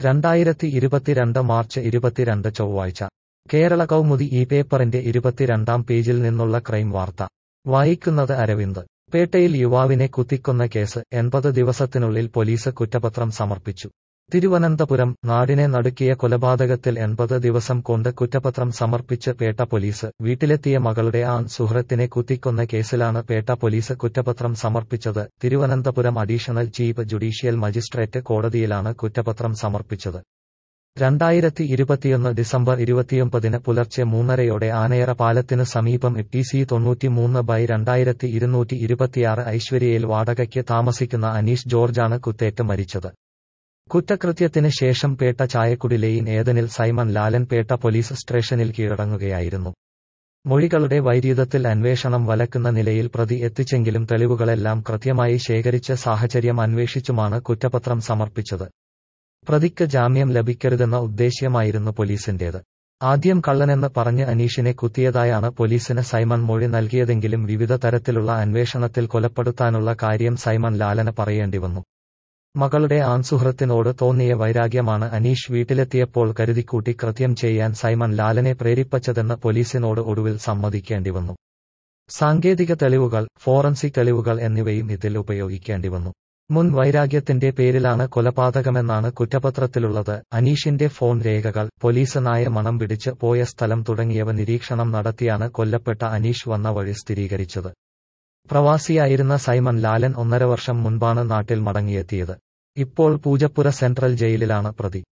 രണ്ടായിരത്തി ഇരുപത്തിരണ്ട് മാർച്ച് ഇരുപത്തിരണ്ട് ചൊവ്വാഴ്ച കേരള കൗമുദി ഈ പേപ്പറിന്റെ ഇരുപത്തിരണ്ടാം പേജിൽ നിന്നുള്ള ക്രൈം വാർത്ത വായിക്കുന്നത് അരവിന്ദ് പേട്ടയിൽ യുവാവിനെ കുത്തിക്കൊന്ന കേസ് എൺപത് ദിവസത്തിനുള്ളിൽ പോലീസ് കുറ്റപത്രം സമർപ്പിച്ചു തിരുവനന്തപുരം നാടിനെ നടുക്കിയ കൊലപാതകത്തിൽ എൺപത് ദിവസം കൊണ്ട് കുറ്റപത്രം സമർപ്പിച്ച് പേട്ട പോലീസ് വീട്ടിലെത്തിയ മകളുടെ ആൺ സുഹൃത്തിനെ കുത്തിക്കൊന്ന കേസിലാണ് പേട്ട പോലീസ് കുറ്റപത്രം സമർപ്പിച്ചത് Thiruvananthapuram additional chief judicial magistrate കോടതിയിലാണ് കുറ്റപത്രം സമർപ്പിച്ചത് രണ്ടായിരത്തി ഇരുപത്തിയൊന്ന് ഡിസംബർ ഇരുപത്തിയൊമ്പതിന് പുലർച്ചെ മൂന്നരയോടെ ആനയറ പാലത്തിനു സമീപം ടി സി തൊണ്ണൂറ്റിമൂന്ന് ബൈ രണ്ടായിരത്തി ഇരുന്നൂറ്റി ഇരുപത്തിയാറ് ഐശ്വര്യയിൽ വാടകയ്ക്ക് താമസിക്കുന്ന അനീഷ് ജോർജാണ് കുത്തേറ്റ് മരിച്ചത് കുറ്റകൃത്യത്തിന് ശേഷം പേട്ട ചായക്കുടിലെയിൻ ഏതനിൽ സൈമൺ ലാലൻ പേട്ട പോലീസ് സ്റ്റേഷനിൽ കീഴടങ്ങുകയായിരുന്നു മൊഴികളുടെ വൈരീതത്തിൽ അന്വേഷണം വലക്കുന്ന നിലയിൽ പ്രതി എത്തിച്ചെങ്കിലും തെളിവുകളെല്ലാം കൃത്യമായി ശേഖരിച്ച സാഹചര്യം അന്വേഷിച്ചുമാണ് കുറ്റപത്രം സമർപ്പിച്ചത് പ്രതിക്ക് ജാമ്യം ലഭിക്കരുതെന്ന ഉദ്ദേശ്യമായിരുന്നു പോലീസിന്റേത് ആദ്യം കള്ളനെന്ന് പറഞ്ഞ് അനീഷിനെ കുത്തിയതായാണ് പോലീസിന് സൈമൺ മൊഴി നൽകിയതെങ്കിലും വിവിധ തരത്തിലുള്ള അന്വേഷണത്തിൽ കൊലപ്പെടുത്താനുള്ള കാര്യം സൈമൺ ലാലന് പറയേണ്ടി വന്നു മകളുടെ ആൺസുഹൃത്തിനോട് തോന്നിയ വൈരാഗ്യമാണ് അനീഷ് വീട്ടിലെത്തിയപ്പോൾ കരുതിക്കൂട്ടി കൃത്യം ചെയ്യാൻ സൈമൺ ലാലനെ പ്രേരിപ്പിച്ചതെന്ന് പോലീസിനോട് ഒടുവിൽ സമ്മതിക്കേണ്ടി വന്നു സാങ്കേതിക തെളിവുകൾ ഫോറൻസിക് തെളിവുകൾ എന്നിവയും ഇതിൽ ഉപയോഗിക്കേണ്ടി വന്നു മുൻ വൈരാഗ്യത്തിന്റെ പേരിലാണ് കൊലപാതകമെന്നാണ് കുറ്റപത്രത്തിലുള്ളത് അനീഷിന്റെ ഫോൺ രേഖകൾ പോലീസ് നായ മണം പിടിച്ച് പോയ സ്ഥലം തുടങ്ങിയവ നിരീക്ഷണം നടത്തിയാണ് കൊല്ലപ്പെട്ട അനീഷ് വന്ന വഴി സ്ഥിരീകരിച്ചത് പ്രവാസിയായിരുന്ന സൈമൺ ലാലൻ ഒന്നര വർഷം മുൻപാണ് നാട്ടിൽ മടങ്ങിയെത്തിയത് ഇപ്പോൾ പൂജപ്പുര സെൻട്രൽ ജയിലിലാണ് പ്രതി